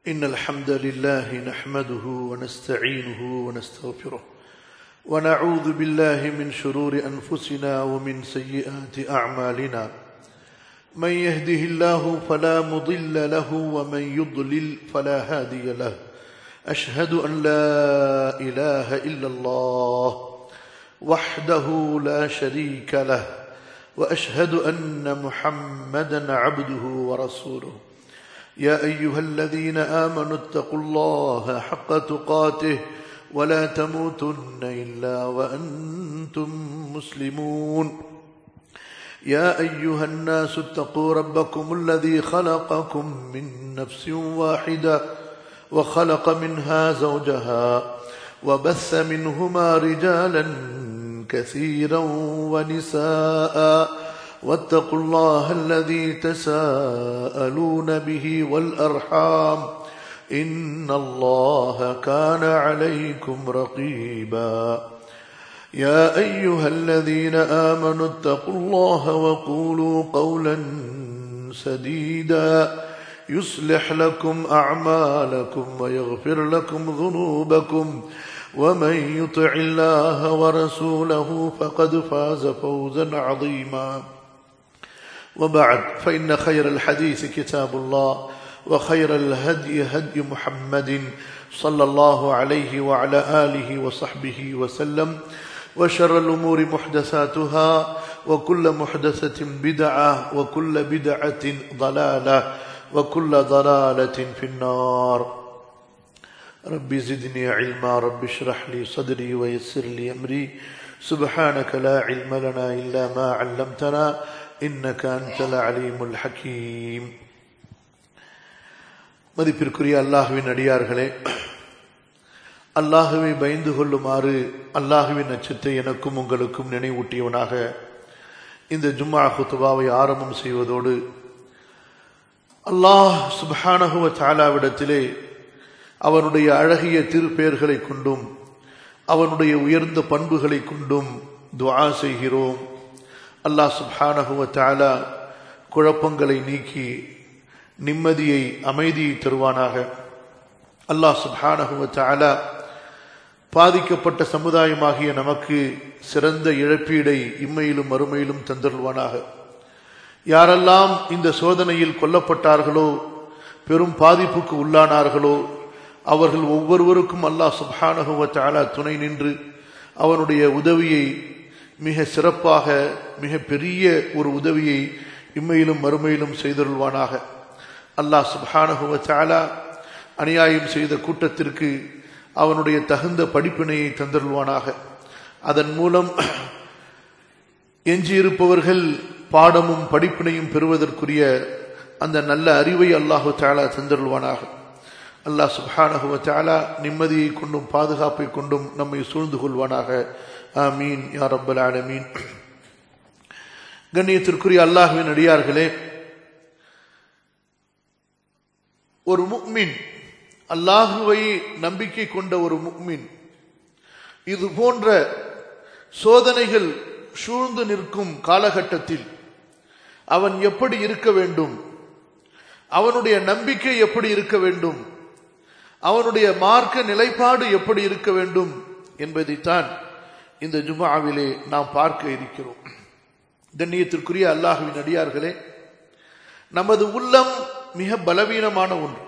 إن الحمد لله نحمده ونستعينه ونستغفره ونعوذ بالله من شرور أنفسنا ومن سيئات أعمالنا من يهده الله فلا مضل له ومن يضلل فلا هادي له أشهد أن لا إله إلا الله وحده لا شريك له واشهد ان محمدا عبده ورسوله يا ايها الذين امنوا اتقوا الله حق تقاته ولا تموتن الا وانتم مسلمون يا ايها الناس اتقوا ربكم الذي خلقكم من نفس واحده وخلق منها زوجها وبث منهما رجالا كثيرا ونساء واتقوا الله الذي تساءلون به والارحام ان الله كان عليكم رقيبا يا ايها الذين امنوا اتقوا الله وقولوا قولا سديدا يصلح لكم اعمالكم ويغفر لكم ذنوبكم ومن يطع الله ورسوله فقد فاز فوزا عظيما وبعد فان خير الحديث كتاب الله وخير الهدي هدي محمد صلى الله عليه وعلى اله وصحبه وسلم وشر الامور محدثاتها وكل محدثه بدعه وكل بدعه ضلاله وكل ضلاله في النار رب زدني علما رب اشرح لي صدري ويسر لي امري سبحانك لا علم لنا الا ما علمتنا انك انت العليم الحكيم மதிப்பிற்குரிய அல்லாஹுவின் அடியார்களே அல்லாஹுவை பயந்து கொள்ளுமாறு அல்லாஹுவின் அச்சத்தை எனக்கும் உங்களுக்கும் நினைவூட்டியவனாக இந்த ஜும்மா குத்துபாவை ஆரம்பம் செய்வதோடு அல்லாஹ் சுபஹானகுவ தாலாவிடத்திலே அவனுடைய அழகிய திருப்பெயர்களை கொண்டும் அவனுடைய உயர்ந்த பண்புகளை கொண்டும் துவா செய்கிறோம் அல்லாஹ் சுப்ஹானஹுவ தாலா குழப்பங்களை நீக்கி நிம்மதியை அமைதியை தருவானாக அல்லாஹ் சுப்ஹானஹுவ தாலா பாதிக்கப்பட்ட சமுதாயமாகிய நமக்கு சிறந்த இழப்பீடை இம்மையிலும் மறுமையிலும் தந்தருள்வானாக யாரெல்லாம் இந்த சோதனையில் கொல்லப்பட்டார்களோ பெரும் பாதிப்புக்கு உள்ளானார்களோ அவர்கள் ஒவ்வொருவருக்கும் அல்லாஹ் சுப்ஹானகுவ தாலா துணை நின்று அவனுடைய உதவியை மிக சிறப்பாக மிக பெரிய ஒரு உதவியை இம்மையிலும் மறுமையிலும் செய்தருள்வானாக அல்லாஹ் சுப்ஹானகுவ தாலா அநியாயம் செய்த கூட்டத்திற்கு அவனுடைய தகுந்த படிப்பினையை தந்தருள்வானாக அதன் மூலம் எஞ்சியிருப்பவர்கள் பாடமும் படிப்பினையும் பெறுவதற்குரிய அந்த நல்ல அறிவை அல்லாஹு தாலா தந்தருள்வானாக அல்லாஹ் சுப்ஹானஹுவ தாலா நிம்மதியை கொண்டும் பாதுகாப்பை கொண்டும் நம்மை சூழ்ந்து கொள்வானாக ஆமீன் யா ரப்பல் ஆலமீன் கண்ணியத்திற்குரிய அல்லாஹுவின் அடியார்களே ஒரு முக்மின் அல்லாஹுவை நம்பிக்கை கொண்ட ஒரு முக்மின் இது போன்ற சோதனைகள் சூழ்ந்து நிற்கும் காலகட்டத்தில் அவன் எப்படி இருக்க வேண்டும் அவனுடைய நம்பிக்கை எப்படி இருக்க வேண்டும் அவனுடைய மார்க்க நிலைப்பாடு எப்படி இருக்க வேண்டும் என்பதைத்தான் இந்த ஜுமாவிலே நாம் பார்க்க இருக்கிறோம் கண்ணியத்திற்குரிய அல்லாஹுவின் அடியார்களே நமது உள்ளம் மிக பலவீனமான ஒன்று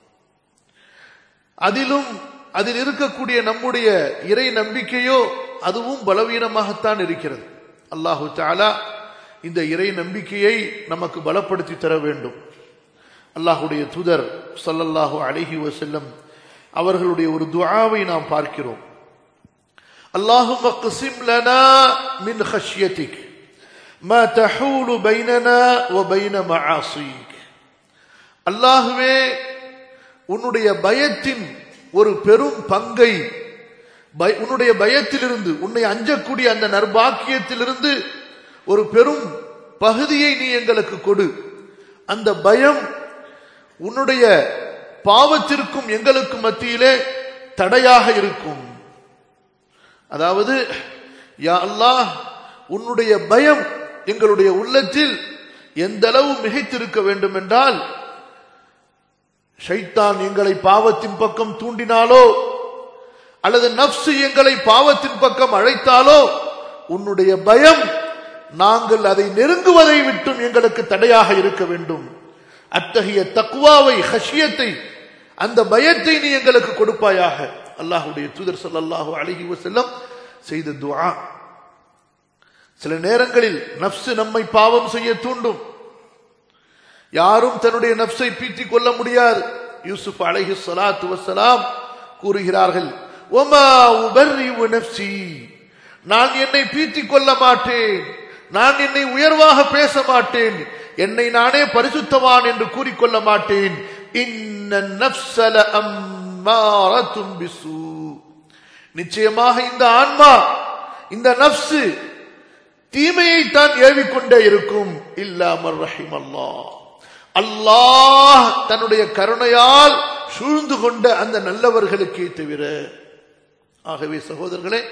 அதிலும் அதில் இருக்கக்கூடிய நம்முடைய இறை நம்பிக்கையோ அதுவும் பலவீனமாகத்தான் இருக்கிறது அல்லாஹு தாலா இந்த இறை நம்பிக்கையை நமக்கு பலப்படுத்தி தர வேண்டும் அல்லாஹுடைய தூதர் சல்லல்லாஹு அழகி வசல்லம் அவர்களுடைய ஒரு துஆவை நாம் பார்க்கிறோம் اللهم اقسم لنا من خشيتك ما تحول بيننا وبين معاصيك அல்லாஹுவே உன்னுடைய பயத்தின் ஒரு பெரும் பங்கை உன்னுடைய பயத்திலிருந்து உன்னை அஞ்சக்கூடிய அந்த நர்பாக்கியத்திலிருந்து ஒரு பெரும் பகுதியை நீ எங்களுக்கு கொடு அந்த பயம் உன்னுடைய பாவத்திற்கும் எங்களுக்கு மத்தியிலே தடையாக இருக்கும் அதாவது யா அல்லாஹ் உன்னுடைய பயம் எங்களுடைய உள்ளத்தில் எந்த அளவு மிகைத்திருக்க வேண்டும் என்றால் ஷைத்தான் எங்களை பாவத்தின் பக்கம் தூண்டினாலோ அல்லது நப்சு எங்களை பாவத்தின் பக்கம் அழைத்தாலோ உன்னுடைய பயம் நாங்கள் அதை நெருங்குவதை விட்டும் எங்களுக்கு தடையாக இருக்க வேண்டும் அத்தகைய தக்குவாவை ஹஷியத்தை அந்த பயத்தை நீ எங்களுக்கு கொடுப்பாயாக அல்லாஹுடைய தூதர் ஸல்லல்லாஹு அலைஹி வஸல்லம் செய்த துஆ சில நேரங்களில் நப்சு நம்மை பாவம் செய்ய தூண்டும் யாரும் தன்னுடைய நப்சை பீத்திக் கொள்ள முடியாது யூசுப் அலைஹி ஸலாத்து வஸ்ஸலாம் கூறுகிறார்கள் ஒமா உபர்ரிவு நப்சி நான் என்னை பீத்திக் கொள்ள மாட்டேன் நான் என்னை உயர்வாக பேச மாட்டேன் என்னை நானே பரிசுத்தவான் என்று கூறிக்கொள்ள மாட்டேன் இன்ன நப்சல அம்மாரத்தும் பிசு நிச்சயமாக இந்த ஆன்மா இந்த நப்சு தீமையை தான் ஏவிக்கொண்டே இருக்கும் இல்லாமல் ரஹிம் அல்லாஹ் அல்லாஹ் தன்னுடைய கருணையால் சூழ்ந்து கொண்ட அந்த நல்லவர்களுக்கே தவிர ஆகவே சகோதரர்களே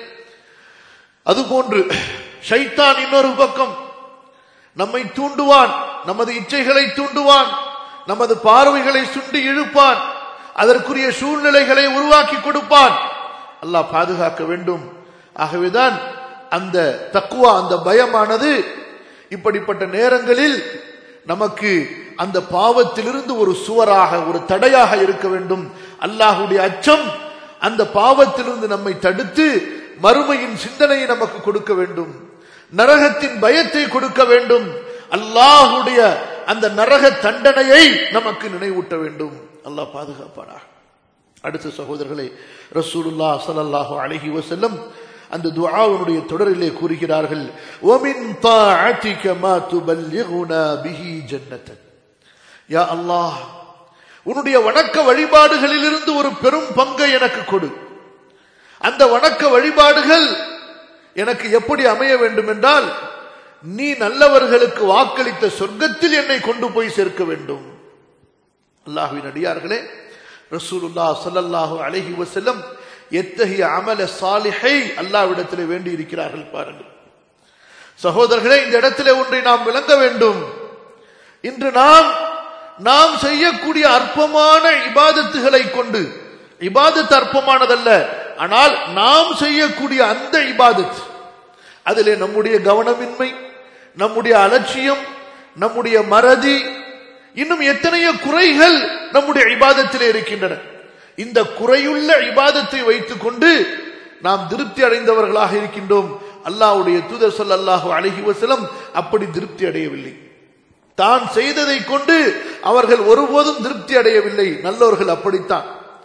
அதுபோன்று ஷைத்தான் இன்னொரு பக்கம் நம்மை தூண்டுவான் நமது இச்சைகளை தூண்டுவான் நமது பார்வைகளை சுண்டி இழுப்பான் அதற்குரிய சூழ்நிலைகளை உருவாக்கி கொடுப்பான் அல்லாஹ் பாதுகாக்க வேண்டும் ஆகவேதான் அந்த தக்குவா அந்த பயமானது இப்படிப்பட்ட நேரங்களில் நமக்கு அந்த பாவத்திலிருந்து ஒரு சுவராக ஒரு தடையாக இருக்க வேண்டும் அல்லாஹுடைய அச்சம் அந்த பாவத்திலிருந்து நம்மை தடுத்து மறுமையின் சிந்தனையை நமக்கு கொடுக்க வேண்டும் நரகத்தின் பயத்தை கொடுக்க வேண்டும் அல்லாஹுடைய அந்த நரக தண்டனையை நமக்கு நினைவூட்ட வேண்டும் அல்லாஹ் பாதுகாப்பானாக அடுத்த சகோதரர்களே ரசூலுல்லா ஸல்லல்லாஹு அலைஹி வஸல்லம் அந்த துஆவுடைய தொடரிலே கூறுகிறார்கள் ஒமின் தாஅதிக மா துபல்லிகுனா பிஹி ஜன்னத்தன் யா அல்லாஹ் உன்னுடைய வணக்க வழிபாடுகளிலிருந்து ஒரு பெரும் பங்கை எனக்கு கொடு அந்த வணக்க வழிபாடுகள் எனக்கு எப்படி அமைய வேண்டும் என்றால் நீ நல்லவர்களுக்கு வாக்களித்த சொர்க்கத்தில் என்னை கொண்டு போய் சேர்க்க வேண்டும் அல்லாஹுவின் அடியார்களே ரசூலுல்லா ஸல்லல்லாஹு அலைஹி வஸல்லம் எத்தகைய அமல சாலிஹை அல்லாவிடத்திலே வேண்டி இருக்கிறார்கள் பாருங்கள் சகோதரர்களே இந்த இடத்திலே ஒன்றை நாம் விளங்க வேண்டும் இன்று நாம் நாம் செய்யக்கூடிய அற்பமான இபாதத்துகளை கொண்டு இபாதத்து அற்பமானதல்ல ஆனால் நாம் செய்யக்கூடிய அந்த இபாதத் அதிலே நம்முடைய கவனமின்மை நம்முடைய அலட்சியம் நம்முடைய மறதி இன்னும் எத்தனையோ குறைகள் நம்முடைய இபாதத்திலே இருக்கின்றன இந்த குறையுள்ள இபாதத்தை வைத்துக் கொண்டு நாம் திருப்தி அடைந்தவர்களாக இருக்கின்றோம் அல்லாஹ்வுடைய தூதர் ஸல்லல்லாஹு அலைஹி வஸல்லம் அப்படி திருப்தி அடையவில்லை தான் செய்ததை கொண்டு அவர்கள் ஒருபோதும் திருப்தி அடையவில்லை நல்லவர்கள் அப்படித்தான்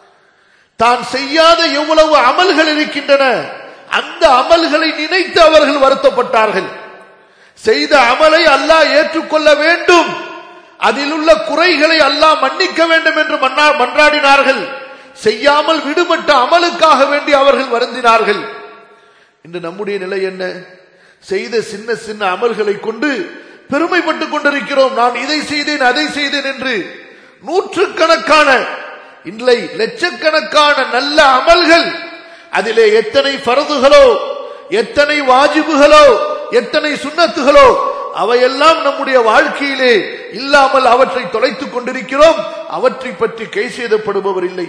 தான் செய்யாத எவ்வளவு அமல்கள் இருக்கின்றன அந்த அமல்களை நினைத்து அவர்கள் வருத்தப்பட்டார்கள் செய்த அமலை அல்லாஹ் ஏற்றுக்கொள்ள வேண்டும் அதில் உள்ள குறைகளை அல்லாஹ் மன்னிக்க வேண்டும் என்று மன்னா- மன்றாடினார்கள் செய்யாமல் விடுபட்ட அமலுக்காக வேண்டி அவர்கள் வருந்தினார்கள் இன்று நம்முடைய நிலை என்ன செய்த சின்ன சின்ன அமல்களை கொண்டு பெருமைப்பட்டுக் கொண்டிருக்கிறோம் நான் இதை செய்தேன் அதை செய்தேன் என்று நூற்றுக்கணக்கான இல்லை லட்சக்கணக்கான நல்ல அமல்கள் அதிலே எத்தனை பரதுகளோ எத்தனை வாஜிபுகளோ எத்தனை சுண்ணத்துகளோ அவையெல்லாம் நம்முடைய வாழ்க்கையிலே இல்லாமல் அவற்றை தொலைத்துக் கொண்டிருக்கிறோம் அவற்றை பற்றி கை செய்தப்படுபவர் இல்லை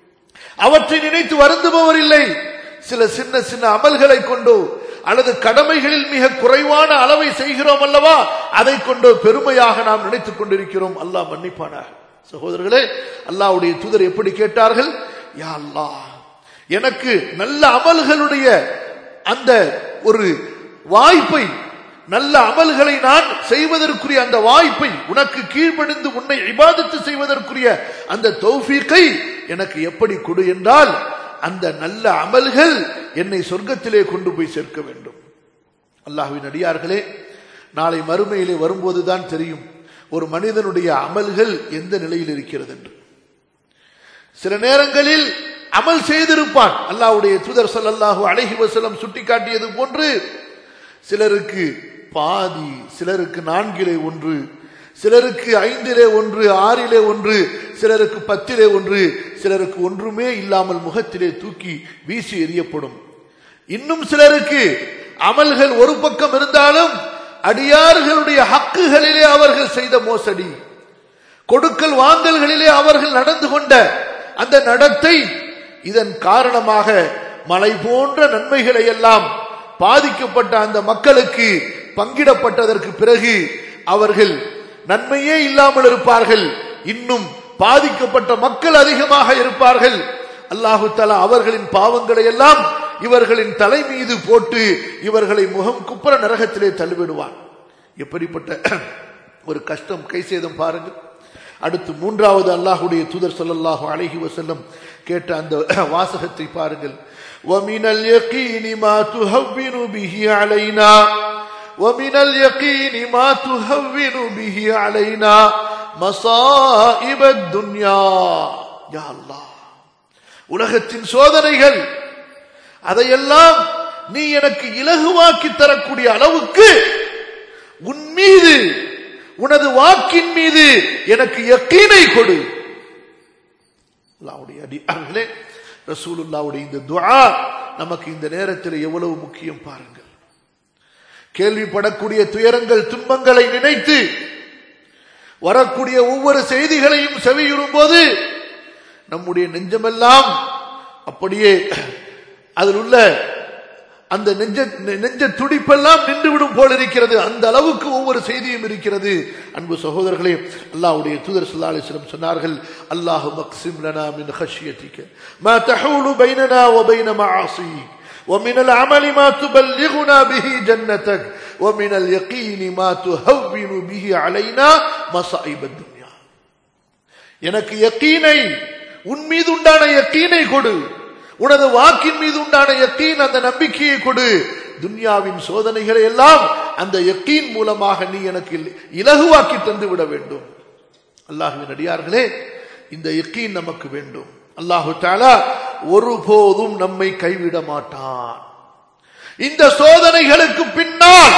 அவற்றை நினைத்து வருந்துபவர் இல்லை சில சின்ன சின்ன அமல்களை கொண்டோ அல்லது கடமைகளில் மிக குறைவான அளவை செய்கிறோம் அல்லவா அதை கொண்டு பெருமையாக நாம் நினைத்துக் கொண்டிருக்கிறோம் அல்லாஹ் மன்னிப்பானாக சகோதரர்களே அல்லாஹ்வுடைய தூதர் எப்படி கேட்டார்கள் யா அல்லாஹ் எனக்கு நல்ல அமல்களுடைய அந்த ஒரு வாய்ப்பை நல்ல அமல்களை நான் செய்வதற்குரிய அந்த வாய்ப்பை உனக்கு கீழ்ப்படிந்து உன்னை இபாதத்து செய்வதற்குரிய அந்த தௌஃபீக்கை எனக்கு எப்படி கொடு என்றால் அந்த நல்ல அமல்கள் என்னை சொர்க்கத்திலே கொண்டு போய் சேர்க்க வேண்டும் அல்லாஹ்வின் அடியார்களே நாளை மறுமையிலே வரும்போதுதான் தெரியும் ஒரு மனிதனுடைய அமல்கள் எந்த நிலையில் இருக்கிறது என்று சில நேரங்களில் அமல் செய்திருப்பான் அல்லாஹ்வுடைய தூதர் ஸல்லல்லாஹு அலைஹி வஸல்லம் சுட்டிக்காட்டியது போன்று சிலருக்கு பாதி சிலருக்கு நான்கிலே ஒன்று சிலருக்கு ஐந்திலே ஒன்று ஆறிலே ஒன்று சிலருக்கு பத்திலே ஒன்று சிலருக்கு ஒன்றுமே இல்லாமல் முகத்திலே தூக்கி வீசி எறியப்படும் இன்னும் சிலருக்கு அமல்கள் ஒரு பக்கம் இருந்தாலும் அடியார்களுடைய ஹக்குகளிலே அவர்கள் செய்த மோசடி கொடுக்கல் வாங்கல்களிலே அவர்கள் நடந்து கொண்ட அந்த நடத்தை இதன் காரணமாக மலை போன்ற நன்மைகளை எல்லாம் பாதிக்கப்பட்ட அந்த மக்களுக்கு பங்கிடப்பட்டதற்கு பிறகு அவர்கள் நன்மையே இல்லாமல் இருப்பார்கள் இன்னும் பாதிக்கப்பட்ட மக்கள் அதிகமாக இருப்பார்கள் அல்லாஹு தலா அவர்களின் பாவங்களை எல்லாம் இவர்களின் தலை மீது போட்டு இவர்களை முகம் குப்புற நரகத்திலே தள்ளிவிடுவான் எப்படிப்பட்ட ஒரு கஷ்டம் கை சேதம் பாருங்கள் அடுத்து மூன்றாவது அல்லாஹுடைய தூதர் சொல்லல்லாஹு அழகி வசல்லம் கேட்ட அந்த வாசகத்தை பாருங்கள் وَمِنَ الْيَقِينِ مَا تُهَوِّنُ بِهِ عَلَيْنَا وَمِنَ الْيَقِينِ مَا تُهَوِّنُ بِهِ عَلَيْنَا مَصَائِبَ الدُّنْيَا يا الله உலகத்தின் சோதனைகள் அதையெல்லாம் நீ எனக்கு இலகுவாக்கி தரக்கூடிய அளவுக்கு உன் மீது உனது வாக்கின் மீது எனக்கு யக்கீனை கொடு அல்லாவுடைய அடியார்களே ரசூலுல்லாவுடைய இந்த துஆ நமக்கு இந்த நேரத்தில் எவ்வளவு முக்கியம் பாருங்கள் கேள்விப்படக்கூடிய துயரங்கள் துன்பங்களை நினைத்து வரக்கூடிய ஒவ்வொரு செய்திகளையும் செவியுறும் போது நம்முடைய நெஞ்சமெல்லாம் அப்படியே அதில் உள்ள அந்த நெஞ்ச நெஞ்ச துடிப்பெல்லாம் நின்றுவிடும் போல் இருக்கிறது அந்த அளவுக்கு ஒவ்வொரு செய்தியும் இருக்கிறது அன்பு சகோதரர்களே அல்லாஹ்வுடைய தூதர் ஸல்லல்லாஹு அலைஹி வஸல்லம் சொன்னார்கள் அல்லாஹு மக்ஸிம் லனா மின் خشيتك ما تحول بيننا وبين معاصيك ومن العمل ما تبلغنا به جنتك ومن اليقين ما تهون به علينا مصائب الدنيا எனக்கு யக்கீனை உன் மீது உண்டான யக்கீனை கொடு உனது வாக்கின் மீது உண்டான யக்கீன் அந்த நம்பிக்கையை கொடு துன்யாவின் சோதனைகளை எல்லாம் அந்த யக்கீன் மூலமாக நீ எனக்கு இலகுவாக்கி தந்து விட வேண்டும் அல்லாஹுவின் அடியார்களே இந்த யக்கீன் நமக்கு வேண்டும் அல்லாஹு தாலா ஒருபோதும் நம்மை கைவிட மாட்டான் இந்த சோதனைகளுக்கு பின்னால்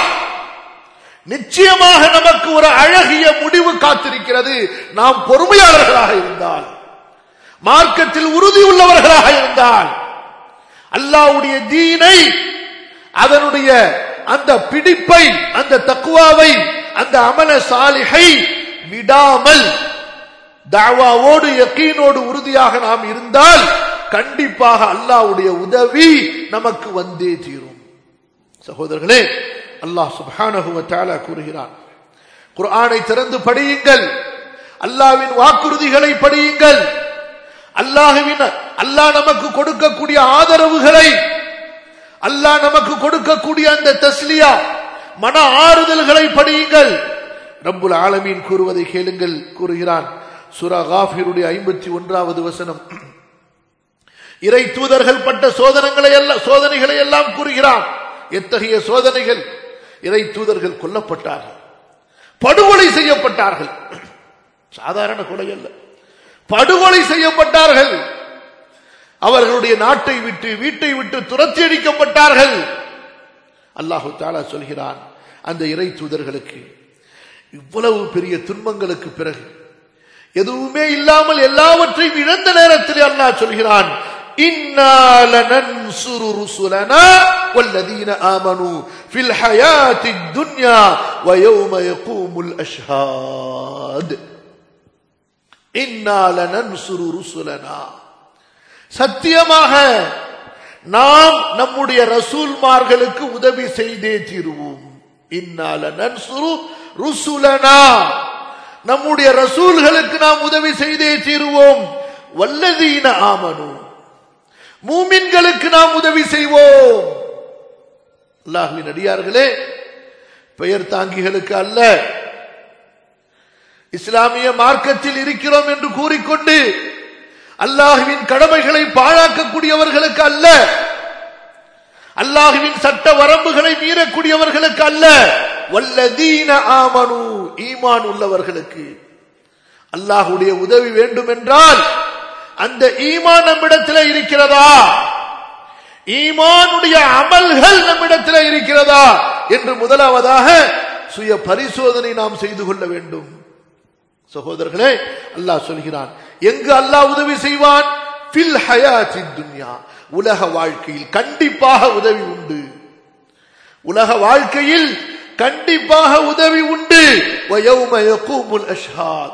நிச்சயமாக நமக்கு ஒரு அழகிய முடிவு காத்திருக்கிறது நாம் பொறுமையாளர்களாக இருந்தால் மார்க்கத்தில் உறுதி உள்ளவர்களாக இருந்தால் அல்லாவுடைய தீனை அதனுடைய அந்த பிடிப்பை அந்த தக்குவாவை அந்த அமல சாலிகை விடாமல் தாவாவோடு யக்கீனோடு உறுதியாக நாம் இருந்தால் கண்டிப்பாக அல்லாவுடைய உதவி நமக்கு வந்தே தீரும் சகோதரர்களே அல்லாஹ் சுப்ஹானஹு வ தஆலா கூறுகிறான் குர்ஆனை திறந்து படியுங்கள் அல்லாஹ்வின் வாக்குறுதிகளை படியுங்கள் அல்லாஹுவின் அல்லாஹ் நமக்கு கொடுக்கக்கூடிய ஆதரவுகளை அல்லாஹ் நமக்கு கொடுக்கக்கூடிய அந்த தஸ்லியா மன ஆறுதல்களை படியுங்கள் ரப்புல் ஆலமீன் கூறுவதை கேளுங்கள் கூறுகிறான் சுரா காஃபிருடைய ஐம்பத்தி ஒன்றாவது வசனம் இறை தூதர்கள் பட்ட சோதனைகளை எல்லாம் சோதனைகளை எல்லாம் கூறுகிறான் எத்தகைய சோதனைகள் இறை தூதர்கள் கொல்லப்பட்டார்கள் படுகொலை செய்யப்பட்டார்கள் சாதாரண கொலை அல்ல படுகொலை செய்யப்பட்டார்கள் அவர்களுடைய நாட்டை விட்டு வீட்டை விட்டு துரத்தி அடிக்கப்பட்டார்கள் அல்லாஹு தாலா சொல்கிறான் அந்த இறை தூதர்களுக்கு இவ்வளவு பெரிய துன்பங்களுக்கு பிறகு எதுவுமே இல்லாமல் எல்லாவற்றையும் இழந்த நேரத்தில் அல்லாஹ் சொல்கிறான் إنا لننصر رسلنا والذين آمنوا في الحياة الدنيا ويوم يقوم الأشهاد إنا لننصر رسلنا சத்தியமாக நாம் நம்முடைய ரசூல்மார்களுக்கு உதவி செய்தே தீருவோம் இன்னால நன்சுரு ருசுலனா நம்முடைய ரசூல்களுக்கு நாம் உதவி செய்தே தீருவோம் வல்லதீன ஆமனு மூமின்களுக்கு நாம் உதவி செய்வோம் அல்லாஹுவின் அடியார்களே பெயர் தாங்கிகளுக்கு அல்ல இஸ்லாமிய மார்க்கத்தில் இருக்கிறோம் என்று கூறிக்கொண்டு அல்லாஹுவின் கடமைகளை பாழாக்கக்கூடியவர்களுக்கு அல்ல அல்லாஹுவின் சட்ட வரம்புகளை மீறக்கூடியவர்களுக்கு அல்ல வல்லதீன ஆமனு ஈமான் உள்ளவர்களுக்கு அல்லாஹுடைய உதவி வேண்டும் என்றால் அந்த ஈமான் நம்மிடத்தில் இருக்கிறதா ஈமானுடைய அமல்கள் நம்மிடத்தில் இருக்கிறதா என்று முதலாவதாக சுய பரிசோதனை நாம் செய்து கொள்ள வேண்டும் சகோதரர்களே அல்லாஹ் சொல்கிறான் எங்கு அல்லாஹ் உதவி செய்வான் பில் ஹயாத்தி துன்யா உலக வாழ்க்கையில் கண்டிப்பாக உதவி உண்டு உலக வாழ்க்கையில் கண்டிப்பாக உதவி உண்டு வயௌம யகூமுல் அஷ்ஹாத்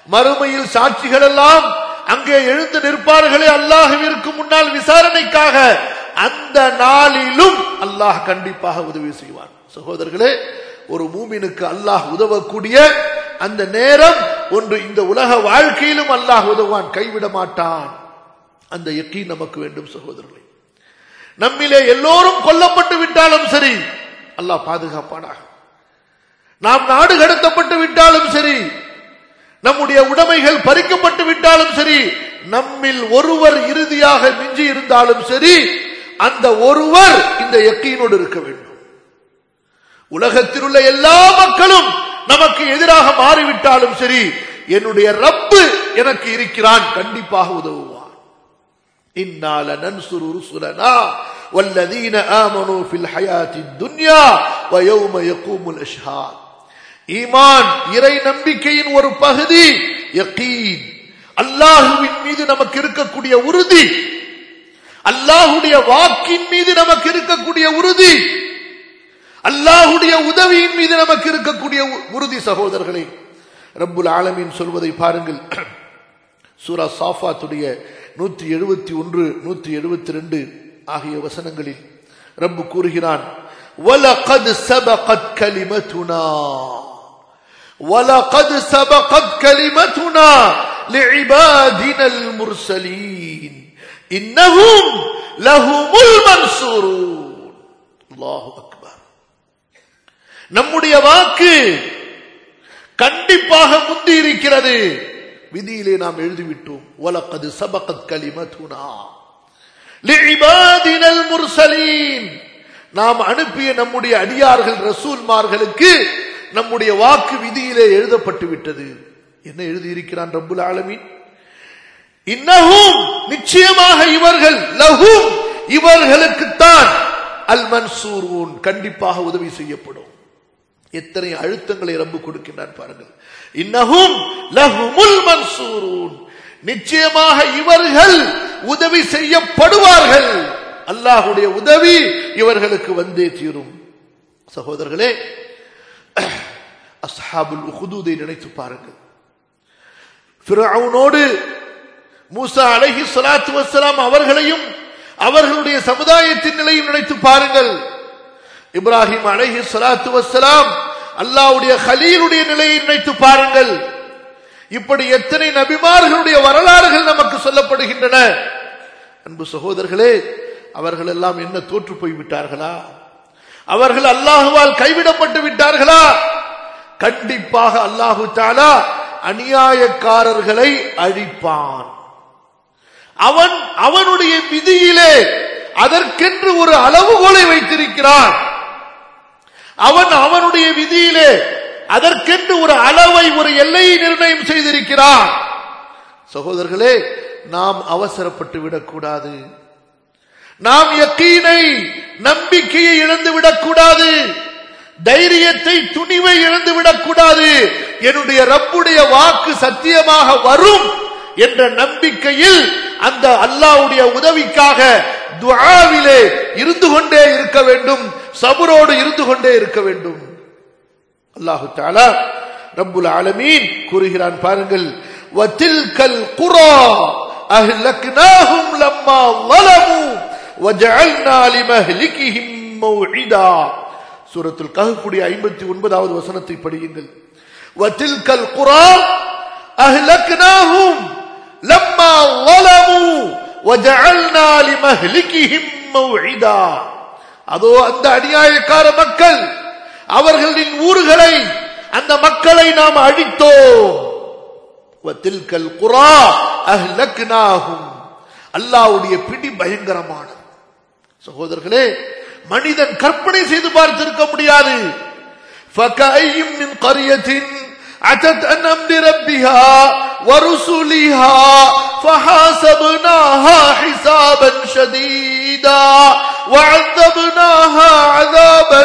மறுமையில் சாட்சிகள் எல்லாம் அங்கே எழுந்து நிற்பார்களே அல்லாஹுவிற்கு முன்னால் விசாரணைக்காக அந்த நாளிலும் அல்லாஹ் கண்டிப்பாக உதவி செய்வான் சகோதரர்களே ஒரு மூமினுக்கு அல்லாஹ் உதவக்கூடிய அந்த நேரம் ஒன்று இந்த உலக வாழ்க்கையிலும் அல்லாஹ் உதவான் கைவிட மாட்டான் அந்த எக்கி நமக்கு வேண்டும் சகோதரர்களே நம்மிலே எல்லோரும் கொல்லப்பட்டு விட்டாலும் சரி அல்லாஹ் பாதுகாப்பானாக நாம் நாடு கடத்தப்பட்டு விட்டாலும் சரி நம்முடைய உடைமைகள் பறிக்கப்பட்டு விட்டாலும் சரி நம்மில் ஒருவர் இறுதியாக மிஞ்சி இருந்தாலும் சரி அந்த ஒருவர் இந்த எக்கையினோடு இருக்க வேண்டும் உலகத்தில் உள்ள எல்லா மக்களும் நமக்கு எதிராக மாறிவிட்டாலும் சரி என்னுடைய ரப்பு எனக்கு இருக்கிறான் கண்டிப்பாக உதவுவான் இன்னால நன்சுரு ருசுலனா والذين آمنوا في الحياة الدنيا ويوم يقوم الأشهاد ஈமான் இறை நம்பிக்கையின் ஒரு பகுதி யகீன் அல்லாஹுவின் மீது நமக்கு இருக்கக்கூடிய உறுதி அல்லாஹுடைய வாக்கின் மீது நமக்கு இருக்கக்கூடிய உறுதி அல்லாஹுடைய உதவியின் மீது நமக்கு இருக்கக்கூடிய உறுதி சகோதரர்களே ரப்புல் ஆலமீன் சொல்வதை பாருங்கள் சூரா சாஃபாத்துடைய நூற்றி எழுபத்தி ஒன்று நூற்றி எழுபத்தி ரெண்டு ஆகிய வசனங்களில் ரப்பு கூறுகிறான் وَلَقَدْ سَبَقَتْ كَلِمَتُنَا وَلَقَدْ سَبَقَتْ كَلِمَتُنَا لِعِبَادِنَا الْمُرْسَلِينَ إِنَّهُمْ لَهُمُ الْمَنْصُورُونَ الله أكبر நம்முடைய வாக்கு கண்டிப்பாக முந்தி இருக்கிறது விதியிலே நாம் எழுதிவிட்டோம் வலக்கது சபகத் கலிமதுனா லிஇபாதினல் முர்சலீன் நாம் அனுப்பிய நம்முடைய அடியார்கள் ரசூல்மார்களுக்கு நம்முடைய வாக்கு விதியிலே எழுதப்பட்டு விட்டது என்ன எழுதியிருக்கிறான் ரப்புல் ஆலமீன் இன்னஹும் நிச்சயமாக இவர்கள் லஹும் இவர்களுக்குத்தான் அல் மன்சூரூன் கண்டிப்பாக உதவி செய்யப்படும் எத்தனை அழுத்தங்களை ரப்பு கொடுக்கின்றான் பாருங்கள் இன்னஹும் லஹுமுல் மன்சூரூன் நிச்சயமாக இவர்கள் உதவி செய்யப்படுவார்கள் அல்லாஹுடைய உதவி இவர்களுக்கு வந்தே தீரும் சகோதரர்களே அஸ்ஹாபுல் உஹுதூதை நினைத்து பாருங்கள் ஃபிரௌனோடு மூசா அலைஹி ஸலாத்து வஸ்ஸலாம் அவர்களையும் அவர்களுடைய சமுதாயத்தின் நிலையும் நினைத்து பாருங்கள் இப்ராஹிம் அலைஹி ஸலாத்து வஸ்ஸலாம் அல்லாஹ்வுடைய கலீலுடைய நிலையை நினைத்து பாருங்கள் இப்படி எத்தனை நபிமார்களுடைய வரலாறுகள் நமக்கு சொல்லப்படுகின்றன அன்பு சகோதரர்களே அவர்கள் எல்லாம் என்ன தோற்று போய் விட்டார்களா அவர்கள் அல்லாஹுவால் கைவிடப்பட்டு விட்டார்களா கண்டிப்பாக அல்லாஹு தாலா அநியாயக்காரர்களை அழிப்பான் அவன் அவனுடைய விதியிலே அதற்கென்று ஒரு அளவுகோலை வைத்திருக்கிறான் அவன் அவனுடைய விதியிலே அதற்கென்று ஒரு அளவை ஒரு எல்லையை நிர்ணயம் செய்திருக்கிறான் சகோதரர்களே நாம் அவசரப்பட்டு விடக்கூடாது நாம் யக்கீனை நம்பிக்கையை இழந்து விடக்கூடாது தைரியத்தை துணிவை இழந்து விடக்கூடாது என்னுடைய ரப்புடைய வாக்கு சத்தியமாக வரும் என்ற நம்பிக்கையில் அந்த அல்லாவுடைய உதவிக்காக துஆவிலே இருந்து கொண்டே இருக்க வேண்டும் சபுரோடு இருந்து கொண்டே இருக்க வேண்டும் அல்லாஹு தாலா ரப்புல் ஆலமீன் கூறுகிறான் பாருங்கள் வத்தில்கல் குரா அஹ்லக்னாஹும் லம்மா ظلموا وجعلنا لمهلكهم موعدا சூரத்துல் கஹ்ஃபுடைய 59வது வசனத்தை படியுங்கள் வத்தில்கல் குரா அஹ்லக்னாஹும் லம்மா ظلموا وجعلنا لمهلكهم موعدا அதோ அந்த அநியாயக்கார மக்கள் அவர்களின் ஊர்களை அந்த மக்களை நாம் அழித்தோம் வத்தில்கல் குரா அஹ்லக்னாஹும் அல்லாஹ்வுடைய பிடி பயங்கரமானது சகோதரர்களே மனிதன் கற்பனை செய்து பார்த்திருக்க முடியாது فكأي من قرية عتت عن أمر ربها ورسلها فحاسبناها حسابا شديدا وعذبناها عذابا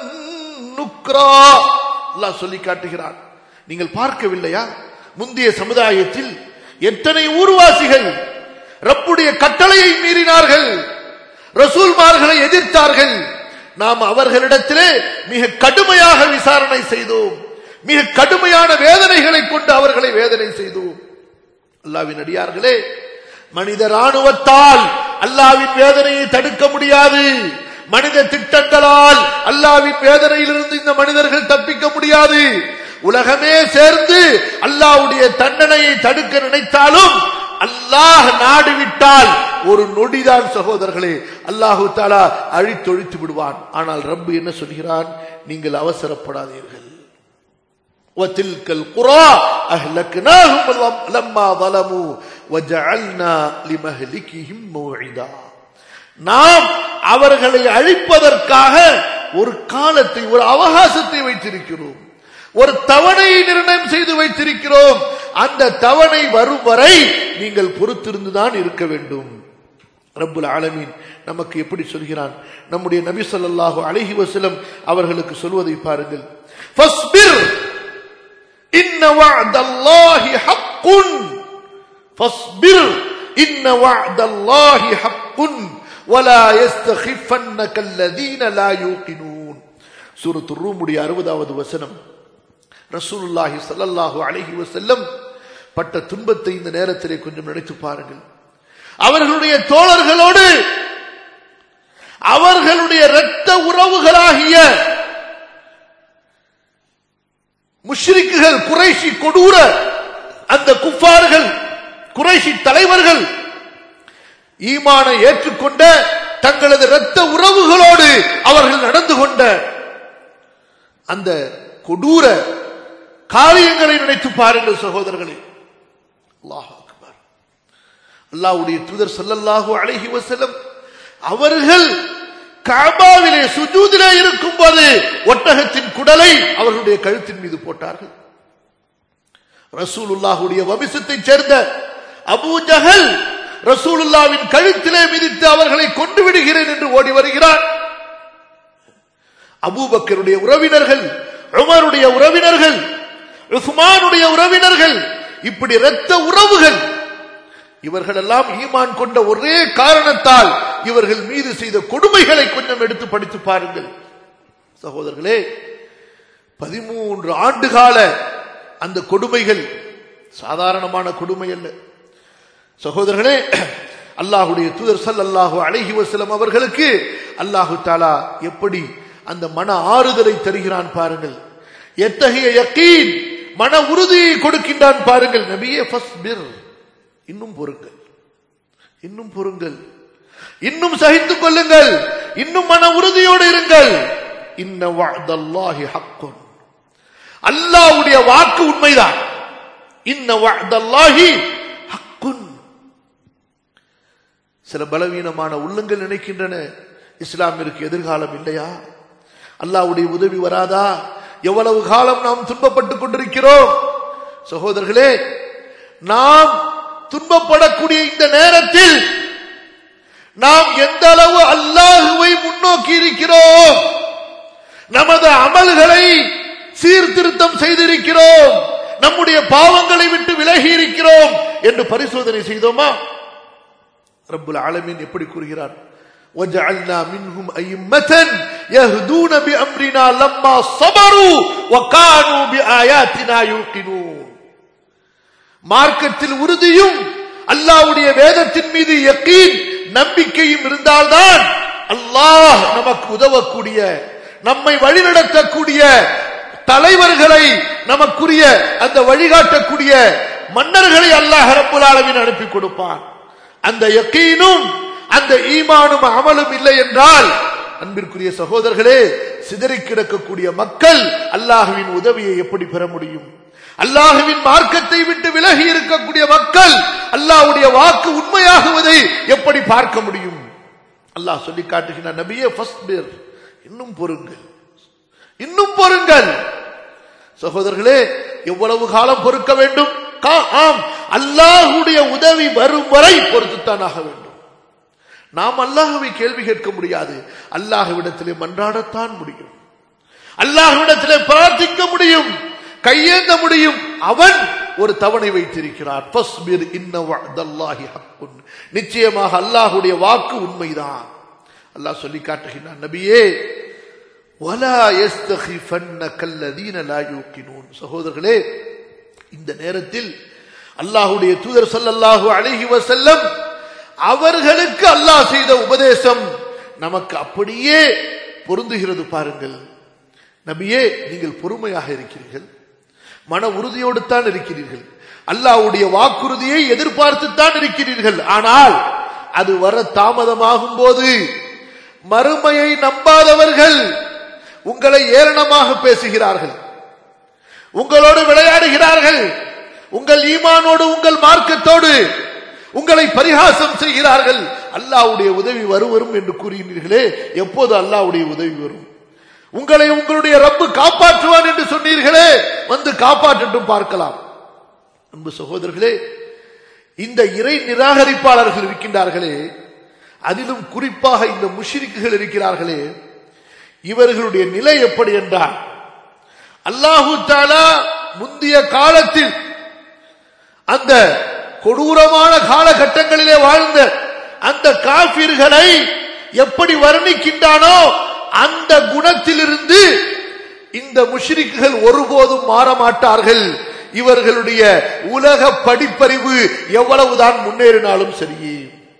நுக்ரா அல்லாஹ் சொல்லி காட்டுகிறான் நீங்கள் பார்க்கவில்லையா முந்தைய சமுதாயத்தில் எத்தனை ஊர்வாசிகள் ரப்புடைய கட்டளையை மீறினார்கள் ரசூல்மார்களை எதிர்த்தார்கள் நாம் அவர்களிடத்திலே மிக கடுமையாக விசாரணை செய்தோம் மிக கடுமையான வேதனைகளை கொண்டு அவர்களை வேதனை செய்தோம் அல்லாவின் அடியார்களே மனித ராணுவத்தால் அல்லாவின் வேதனையை தடுக்க முடியாது மனித திட்டங்களால் அல்லாவின் வேதனையிலிருந்து இந்த மனிதர்கள் தப்பிக்க முடியாது உலகமே சேர்ந்து அல்லாவுடைய தண்டனையை தடுக்க நினைத்தாலும் அல்லாஹ் நாடு விட்டால் ஒரு நொடிதான் சகோதரர்களே அல்லாஹு தாலா அழித்தொழித்து விடுவான் ஆனால் ரப்பு என்ன சொல்கிறான் நீங்கள் அவசரப்படாதீர்கள் وتلك القرى أهلكناهم لما ظلموا وجعلنا لمهلكهم موعدا நாம் அவர்களை அழிப்பதற்காக ஒரு காலத்தை ஒரு அவகாசத்தை வைத்திருக்கிறோம் ஒரு தவணையை நிர்ணயம் செய்து வைத்திருக்கிறோம் அந்த தவணை வரும் வரை நீங்கள் பொறுத்திருந்துதான் இருக்க வேண்டும் ரப்புல் ஆலமீன் நமக்கு எப்படி சொல்கிறான் நம்முடைய நபி ஸல்லல்லாஹு அலைஹி வஸல்லம் அவர்களுக்கு சொல்வதை பாருங்கள் ஃபஸ்பிர் இன்ன வஅதல்லாஹி ஹக்குன் ஃபஸ்பிர் இன்ன வஅதல்லாஹி ஹக்குன் ولا يستخفنك الذين لا يوقنون சூரத்து ரூமுடைய அறுபதாவது வசனம் ரசூலுல்லாஹி ஸல்லல்லாஹு அலைஹி வஸல்லம் பட்ட துன்பத்தை இந்த நேரத்திலே கொஞ்சம் நினைத்து பாருங்கள் அவர்களுடைய தோழர்களோடு அவர்களுடைய இரத்த உறவுகளாகிய முஷ்ரிக்குகள் குறைஷி கொடூர அந்த குஃபார்கள் குறைஷி தலைவர்கள் ஈமானை ஏற்றுக்கொண்ட தங்களது இரத்த உறவுகளோடு அவர்கள் நடந்து கொண்ட அந்த கொடூர காரியங்களை நினைத்து பாருங்கள் சகோதரர்களே அல்லாஹ் அக்பர் அல்லாஹ்வுடைய தூதர் ஸல்லல்லாஹு அலைஹி வஸல்லம் அவர்கள் கஅபாவிலே சுஜூதிலே இருக்கும்போது ஒட்டகத்தின் குடலை அவர்களுடைய கழுத்தின் மீது போட்டார்கள் ரசூலுல்லாஹுடைய வம்சத்தைச் சேர்ந்த அபூ ஜஹல் ரசூலுல்லாவின் கழுத்திலே மிதித்து அவர்களை கொண்டு விடுகிறேன் என்று ஓடி வருகிறார் அபூபக்கருடைய உறவினர்கள் உமருடைய உறவினர்கள் உஸ்மானுடைய உறவினர்கள் இப்படி இரத்த உறவுகள் இவர்களெல்லாம் ஈமான் கொண்ட ஒரே காரணத்தால் இவர்கள் மீது செய்த கொடுமைகளை கொஞ்சம் எடுத்து படித்து பாருங்கள் சகோதரர்களே பதிமூன்று ஆண்டு கால அந்த கொடுமைகள் சாதாரணமான கொடுமை அல்ல சகோதரர்களே அல்லாஹுடைய தூதர் ஸல்லல்லாஹு அலைஹி வஸல்லம் அவர்களுக்கு அல்லாஹு தாலா எப்படி அந்த மன ஆறுதலை தருகிறான் பாருங்கள் எத்தகைய யக்கீன் மன உறுதியை கொடுக்கின்றான் பாருங்கள் நபியே ஃபஸ்பிர் இன்னும் பொறுங்கள் இன்னும் பொறுங்கள் இன்னும் சகித்துக் கொள்ளுங்கள் இன்னும் மன உறுதியோடு இருங்கள் இன்ன வஅதல்லாஹி ஹக்குன் அல்லாஹ்வுடைய வாக்கு உண்மைதான் இன்ன வஅதல்லாஹி ஹக்குன் சில பலவீனமான உள்ளங்கள் நினைக்கின்றன இஸ்லாமிற்கு எதிர்காலம் இல்லையா அல்லாஹ்வுடைய உதவி வராதா எவ்வளவு காலம் நாம் துன்பப்பட்டுக் கொண்டிருக்கிறோம் சகோதரர்களே நாம் துன்பப்படக்கூடிய இந்த நேரத்தில் நாம் எந்த அளவு அல்லாஹுவை முன்னோக்கி இருக்கிறோம் நமது அமல்களை சீர்திருத்தம் செய்திருக்கிறோம் நம்முடைய பாவங்களை விட்டு விலகி இருக்கிறோம் என்று பரிசோதனை செய்தோமா ரப்புல் ஆலமீன் எப்படி கூறுகிறார் وجعلنا منهم أئمة يهدون بأمرنا لما صبروا وكانوا بآياتنا يوقنون மார்க்கத்தில் உறுதியும் அல்லாஹ்வுடைய வேதத்தின் மீது யக்கீன் நம்பிக்கையும் இருந்தால்தான் அல்லாஹ் நமக்கு உதவக்கூடிய நம்மை வழிநடத்தக்கூடிய தலைவர்களை நமக்குரிய அந்த வழிகாட்டக்கூடிய மன்னர்களை அல்லாஹ் ரப்புல் ஆலமீன் அனுப்பி கொடுப்பான் அந்த யக்கீனும் அந்த ஈமானும் அமலும் இல்லை என்றால் அன்பிற்குரிய சகோதரர்களே சிதறி கிடக்கக்கூடிய மக்கள் அல்லாஹுவின் உதவியை எப்படி பெற முடியும் அல்லாஹுவின் மார்க்கத்தை விட்டு விலகி இருக்கக்கூடிய மக்கள் அல்லாஹ்வுடைய வாக்கு உண்மையாகுவதை எப்படி பார்க்க முடியும் அல்லாஹ் சொல்லி காட்டுகிறார் நபியே ஃபஸ்பிர் இன்னும் பொறுங்கள் இன்னும் பொறுங்கள் சகோதரர்களே எவ்வளவு காலம் பொறுக்க வேண்டும் கா- ஆம் அல்லாஹுடைய உதவி வரும் வரை பொறுத்துத்தான் ஆக வேண்டும் நாம் அல்லாஹுவை கேள்வி கேட்க முடியாது அல்லாஹுவிடத்திலே மன்றாடத்தான் முடியும் அல்லாஹுவிடத்திலே பிரார்த்திக்க முடியும் கையேந்த முடியும் அவன் ஒரு தவணை வைத்திருக்கிறார் ஃபஸ்பிர் இன்ன வஅதல்லாஹி ஹக்குன் நிச்சயமாக அல்லாஹுடைய வாக்கு உண்மைதான் அல்லாஹ் சொல்லி காட்டுகிறான் நபியே وَلَا يَسْتَخِفَنَّكَ الَّذِينَ لَا يُوقِنُونَ சகோதரர்களே இந்த நேரத்தில் அல்லாஹ்வுடைய தூதர் ஸல்லல்லாஹு அலைஹி வஸல்லம் அவர்களுக்கு அல்லாஹ் செய்த உபதேசம் நமக்கு அப்படியே பொருந்துகிறது பாருங்கள் நபியே நீங்கள் பொறுமையாக இருக்கிறீர்கள் மன உறுதியோடு தான் இருக்கிறீர்கள் அல்லாஹ்வுடைய வாக்குறுதியை எதிர்பார்த்துத்தான் இருக்கிறீர்கள் ஆனால் அது வர தாமதமாகும் போது மறுமையை நம்பாதவர்கள் உங்களை ஏளனமாக பேசுகிறார்கள் உங்களோடு விளையாடுகிறார்கள் உங்கள் ஈமானோடு உங்கள் மார்க்கத்தோடு உங்களை பரிகாசம் செய்கிறார்கள் அல்லாஹ்வுடைய உதவி வரும் வரும் என்று கூறுகிறீர்களே எப்போது அல்லாஹ்வுடைய உதவி வரும் உங்களை உங்களுடைய ரப்பு காப்பாற்றுவான் என்று சொன்னீர்களே வந்து காப்பாற்றட்டும் பார்க்கலாம் அன்பு சகோதரர்களே இந்த இறை நிராகரிப்பாளர்கள் இருக்கின்றார்களே அதிலும் குறிப்பாக இந்த முஷிரிக்குகள் இருக்கிறார்களே இவர்களுடைய நிலை எப்படி என்றால் அல்லாஹு தாலா முந்தைய காலத்தில் அந்த கொடூரமான காலகட்டங்களிலே வாழ்ந்த அந்த காபிர்களை எப்படி வர்ணிக்கின்றானோ அந்த குணத்திலிருந்து இந்த முஷ்ரிக்குகள் ஒருபோதும் மாறமாட்டார்கள் இவர்களுடைய உலக படிப்பறிவு எவ்வளவுதான் முன்னேறினாலும் சரியே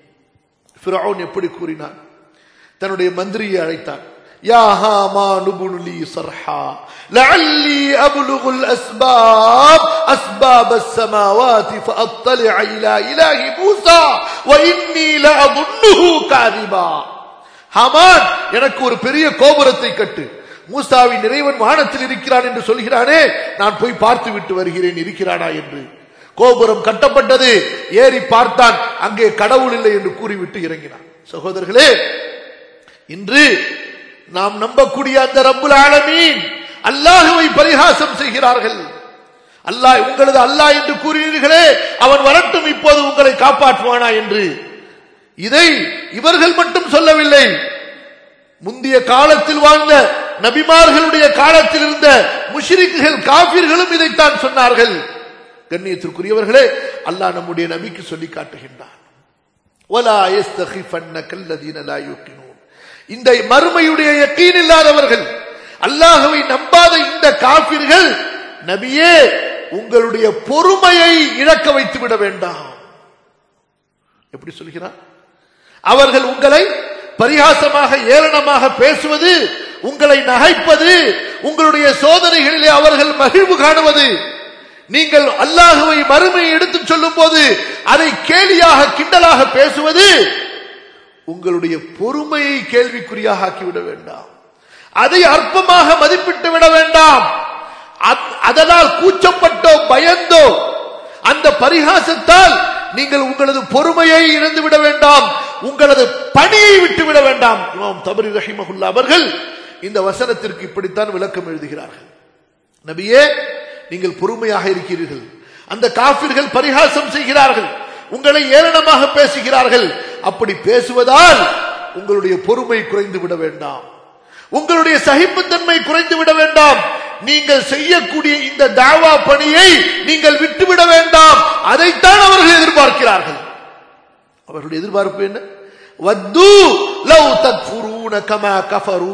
ஃபிரௌன் எப்படி கூறினான் தன்னுடைய மந்திரியை அழைத்தான் யா ஹாமான் ابن لي صرحا لعلي أبلغ الأسباب أسباب السماوات فأطلع إلى إله موسى وإني لأظنه كاذبا ஹாமான் எனக்கு ஒரு பெரிய கோபுரத்தை கட்டு மூசாவின் இறைவன் வானத்தில் இருக்கிறான் என்று சொல்கிறானே நான் போய் பார்த்து விட்டு வருகிறேன் இருக்கிறானா என்று கோபுரம் கட்டப்பட்டது ஏறி பார்த்தான் அங்கே கடவுள் இல்லை என்று கூறிவிட்டு இறங்கினான் சகோதரர்களே இன்று நாம் நம்பக்கூடிய அந்த ரப்புல் ஆலமீன் அல்லாஹுவை பரிகாசம் செய்கிறார்கள் அல்லாஹ் உங்களது அல்லாஹ் என்று கூறினீர்களே அவன் வரட்டும் இப்போது உங்களை காப்பாற்றுவானா என்று இதை இவர்கள் மட்டும் சொல்லவில்லை முந்தைய காலத்தில் வாழ்ந்த நபிமார்களுடைய காலத்தில் இருந்த முஷிரிக்குகள் காபிர்களும் இதைத்தான் சொன்னார்கள் கண்ணியத்திற்குரியவர்களே அல்லாஹ் நம்முடைய நபிக்கு சொல்லி காட்டுகின்றான் وَلَا يَسْتَخِفَنَّكَ الَّذِينَ لَا يُوقِنُونَ இந்த மறுமையுடைய யக்கீன் இல்லாதவர்கள் அல்லாஹுவை நம்பாத இந்த காபிர்கள் நபியே உங்களுடைய பொறுமையை இழக்க வைத்து விட வேண்டாம் எப்படி சொல்கிறார் அவர்கள் உங்களை பரிகாசமாக ஏளனமாக பேசுவது உங்களை நகைப்பது உங்களுடைய சோதனைகளிலே அவர்கள் மகிழ்வு காணுவது நீங்கள் அல்லாஹுவை மறுமையை எடுத்துச் சொல்லும் போது அதை கேலியாக கிண்டலாக பேசுவது உங்களுடைய பொறுமையை கேள்விக்குறியாக ஆக்கிவிட வேண்டாம் அதை அற்பமாக மதிப்பிட்டு விட வேண்டாம் அத்- அதனால் கூச்சப்பட்டோ பயந்தோ அந்த பரிகாசத்தால் நீங்கள் உங்களது பொறுமையை இழந்து விட வேண்டாம் உங்களது பணியை விட்டு விட வேண்டாம் இமாம் தபரி ரஹிமஹுல்லா அவர்கள் இந்த வசனத்திற்கு இப்படித்தான் விளக்கம் எழுதுகிறார்கள் நபியே நீங்கள் பொறுமையாக இருக்கிறீர்கள் அந்த காபிர்கள் பரிகாசம் செய்கிறார்கள் உங்களை ஏளனமாக பேசுகிறார்கள் அப்படி பேசுவதால் உங்களுடைய பொறுமை குறைந்து விட வேண்டாம் உங்களுடைய சகிப்புத்தன்மை குறைந்து விட வேண்டாம் நீங்கள் செய்யக்கூடிய இந்த தாவா பணியை நீங்கள் விட்டுவிட வேண்டாம் அதைத்தான் அவர்கள் எதிர்பார்க்கிறார்கள் அவர்களுடைய எதிர்பார்ப்பு என்ன வத்து லவ் தக்ஃபுரூன கமா கஃபரூ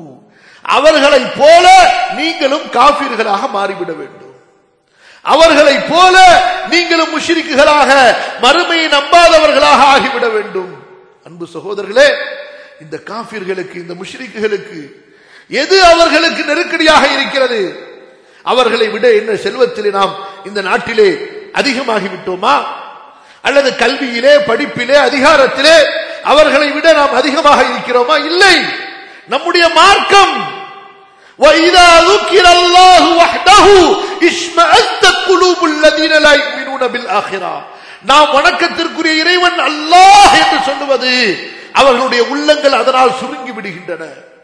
அவர்களைப் போல நீங்களும் காஃபிர்களாக மாறிவிட வேண்டும் அவர்களைப் போல நீங்களும் முஷிரிக்குகளாக மறுமையை நம்பாதவர்களாக ஆகிவிட வேண்டும் அன்பு சகோதரர்களே இந்த காஃபிர்களுக்கு இந்த முஷ்ரிக்குகளுக்கு எது அவர்களுக்கு நெருக்கடியாக இருக்கிறது அவர்களை விட என்ன செல்வத்திலே நாம் இந்த நாட்டிலே அதிகமாகி விட்டோமா அல்லது கல்வியிலே படிப்பிலே அதிகாரத்திலே அவர்களை விட நாம் அதிகமாக இருக்கிறோமா இல்லை நம்முடைய மார்க்கம் وَإِذَا ذُكِرَ اللَّهُ وَحْدَهُ اشْمَأَزَّتْ قُلُوبُ الَّذِينَ لَا يُؤْمِنُونَ بِالْآخِرَةِ நாம் வணக்கத்திற்குரிய இறைவன் அல்லாஹ் என்று சொல்லுவது அவர்களுடைய உள்ளங்கள் அதனால் சுருங்கி விடுகின்றன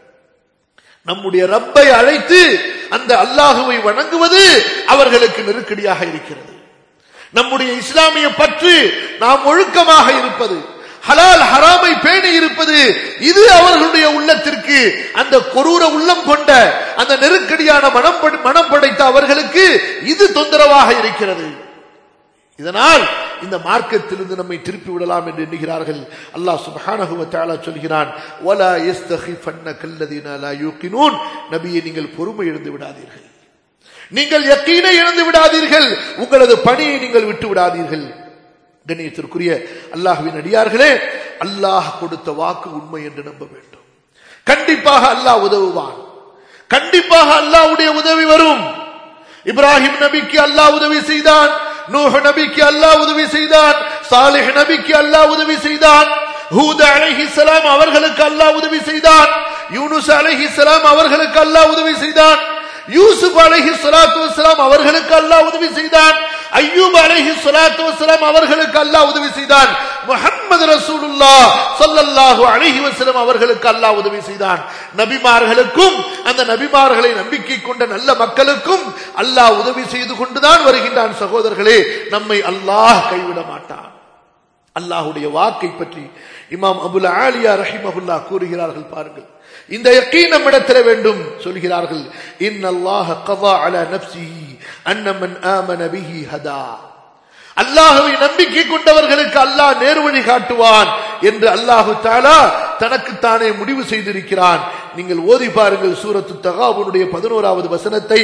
நம்முடைய ரப்பை அழைத்து அந்த அல்லாஹுவை வணங்குவது அவர்களுக்கு நெருக்கடியாக இருக்கிறது நம்முடைய இஸ்லாமிய பற்று நாம் ஒழுக்கமாக இருப்பது ஹலால் ஹராமை பேணி இருப்பது இது அவர்களுடைய உள்ளத்திற்கு அந்த கொரூர உள்ளம் கொண்ட அந்த நெருக்கடியான மனம் படை- மனம் படைத்த அவர்களுக்கு இது தொந்தரவாக இருக்கிறது இதனால் இந்த மார்க்கத்திலிருந்து நம்மை திருப்பி விடலாம் என்று எண்ணுகிறார்கள் அல்லாஹ் சுப்ஹானஹு வ தஆலா சொல்கிறான் வலா யஸ்தகிஃபன்னக அல்லதீன லா யூகினூன் நபியே நீங்கள் பொறுமை இழந்து விடாதீர்கள் நீங்கள் யக்கீனை இழந்து விடாதீர்கள் உங்களது பணியை நீங்கள் விட்டு விடாதீர்கள் கண்ணியத்திற்குரிய அல்லாஹ்வின் அடியார்களே அல்லாஹ் கொடுத்த வாக்கு உண்மை என்று நம்ப வேண்டும் கண்டிப்பாக அல்லாஹ் உதவுவான் கண்டிப்பாக அல்லாஹ்வுடைய உதவி வரும் இப்ராஹிம் நபிக்கு அல்லாஹ் உதவி செய்தான் நூஹ் நபிக்கு அல்லாஹ் உதவி செய்தான் சாலிஹ் நபிக்கு அல்லாஹ் உதவி செய்தான் ஹூத் அலைஹிஸ்ஸலாம் அவர்களுக்கு அல்லாஹ் உதவி செய்தான் யூனுஸ் அலைஹிஸ்ஸலாம் அவர்களுக்கு அல்லாஹ் உதவி செய்தான் யூசுப் அலைஹி ஸலாத்து வஸலாம் அவர்களுக்கு அல்லாஹ் உதவி செய்தான் அய்யூப் அலைஹி ஸலாத்து வஸலாம் அவர்களுக்கு அல்லாஹ் உதவி செய்தான் முஹம்மது ரசூலுல்லாஹ் ஸல்லல்லாஹு அலைஹி வஸல்லம் அவர்களுக்கு அல்லாஹ் உதவி செய்தான் நபிமார்களுக்கும் அந்த நபிமார்களை நம்பிக்கை கொண்ட நல்ல மக்களுக்கும் அல்லாஹ் உதவி செய்து கொண்டுதான் வருகின்றான் சகோதரர்களே நம்மை அல்லாஹ் கைவிட மாட்டான் அல்லாஹுடைய வாக்கை பற்றி இமாம் அபுல் ஆலியா ரஹிமஹுல்லா கூறுகிறார்கள் பாருங்கள் இந்த யக்கீன் நம்மிடத்தில் வேண்டும் சொல்கிறார்கள் இன்னல்லாஹ கதா அலா நப்சிஹி அன்ன மன் ஆமன பிஹி ஹதா அல்லாஹுவை நம்பிக்கை கொண்டவர்களுக்கு அல்லாஹ் நேர்வழி காட்டுவான் என்று அல்லாஹு தாலா தனக்குத்தானே முடிவு செய்திருக்கிறான் நீங்கள் ஓதி பாருங்கள் சூரத்து தகாபுனுடைய பதினோராவது வசனத்தை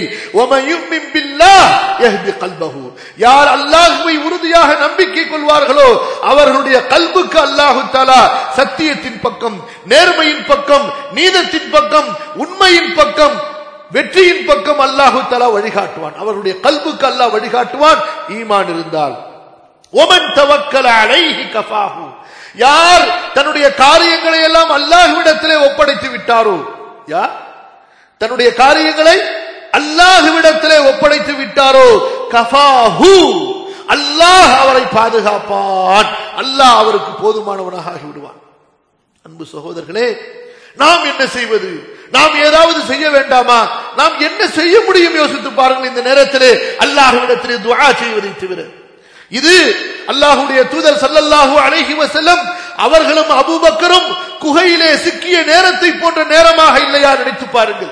யார் அல்லாஹுவை உறுதியாக நம்பிக்கை கொள்வார்களோ அவர்களுடைய கல்புக்கு அல்லாஹு தாலா சத்தியத்தின் பக்கம் நேர்மையின் பக்கம் நீதத்தின் பக்கம் உண்மையின் பக்கம் வெற்றியின் பக்கம் அல்லாஹு தலா வழிகாட்டுவான் அவருடைய கல்புக்கு அல்லாஹ் வழிகாட்டுவான் ஈமான் இருந்தால் ஒமன் தவக்கல அலைஹி கஃபாஹு யார் தன்னுடைய காரியங்களை எல்லாம் அல்லாஹ்விடத்திலே ஒப்படைத்து விட்டாரோ யார் தன்னுடைய காரியங்களை அல்லாஹ்விடத்திலே ஒப்படைத்து விட்டாரோ கஃபாஹு அல்லாஹ் அவரை பாதுகாப்பான் அல்லாஹ் அவருக்கு போதுமானவனாக ஆகிவிடுவான் அன்பு சகோதரர்களே நாம் என்ன செய்வது நாம் ஏதாவது செய்ய வேண்டாமா நாம் என்ன செய்ய முடியும் யோசித்து பாருங்கள் இந்த நேரத்திலே அல்லாஹுவிடத்திலே துஆ செய்வதை தவிர இது அல்லாஹுடைய தூதர் சல்லல்லாஹு அலைஹி வஸல்லம் அவர்களும் அபூபக்கரும் குகையிலே சிக்கிய நேரத்தை போன்ற நேரமாக இல்லையா நினைத்து பாருங்கள்